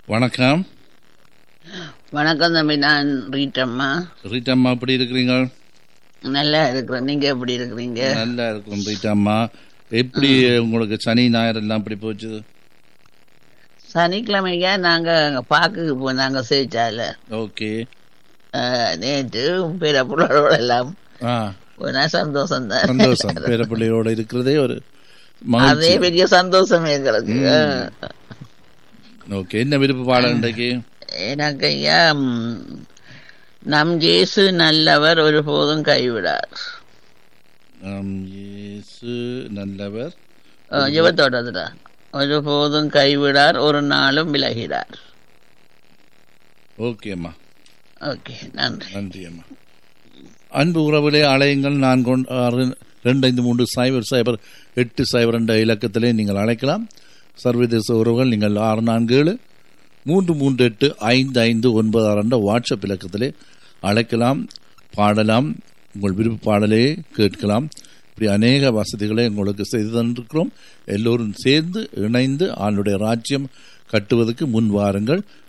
வணக்கம் வணக்கம் தம்பி நான் ரீட்டம்மா ரீட்டாம்மா எப்படி இருக்கிறீங்க நல்லா இருக்கிறேன் நீங்க எப்படி இருக்கிறீங்க நல்லா இருக்கும் ரீட்டாம்மா எப்படி உங்களுக்கு சனி ஞாயிறு எல்லாம் எப்படி போச்சு சனிக்கிழமைங்க நாங்க அங்க பாக்குக்கு போனாங்க சேச்சால ஓகே நேற்று பிற புள்ளோட எல்லாம் ஆ போனா சந்தோஷம் தான் சந்தோஷம் பேரப்பிள்ளையோட இருக்கிறதே ஒரு அதே மகிழ்ச்சி பெரிய சந்தோஷம் எங்களுக்கு ஓகே என்ன விருப்ப பாடம் இன்றைக்கு எனக்கு ஐயா ம், நம் ஜேசு நல்லவர் ஒருபோதும் கைவிடார் ஆம், இயேசு நல்லவர் ஜீவத்தோட்டத்துல ஒருபோதும் கைவிடார் ஒரு நாளும் விலகிறார் ஓகே அம்மா ஓகே நன்றி நன்றி அம்மா அன்பு உறவிலே அலையுங்கள் நான் கொண்டு ஆறு ரெண்டு ஐந்து மூன்று சைபர் சைபர் எட்டு சைபர் என்ற இலக்கத்திலே நீங்கள் அழைக்கலாம் சர்வதேச உறவுகள் நீங்கள் ஆறு நான்கு ஏழு மூன்று மூன்று எட்டு ஐந்து ஐந்து ஒன்பது ஆறு என்ற வாட்ஸ்அப் இலக்கத்திலே அழைக்கலாம் பாடலாம் உங்கள் விருப்ப பாடலே கேட்கலாம் இப்படி அநேக வசதிகளை உங்களுக்கு செய்து தந்திருக்கிறோம் எல்லோரும் சேர்ந்து இணைந்து ஆளுடைய ராஜ்யம் கட்டுவதற்கு முன் வாருங்கள்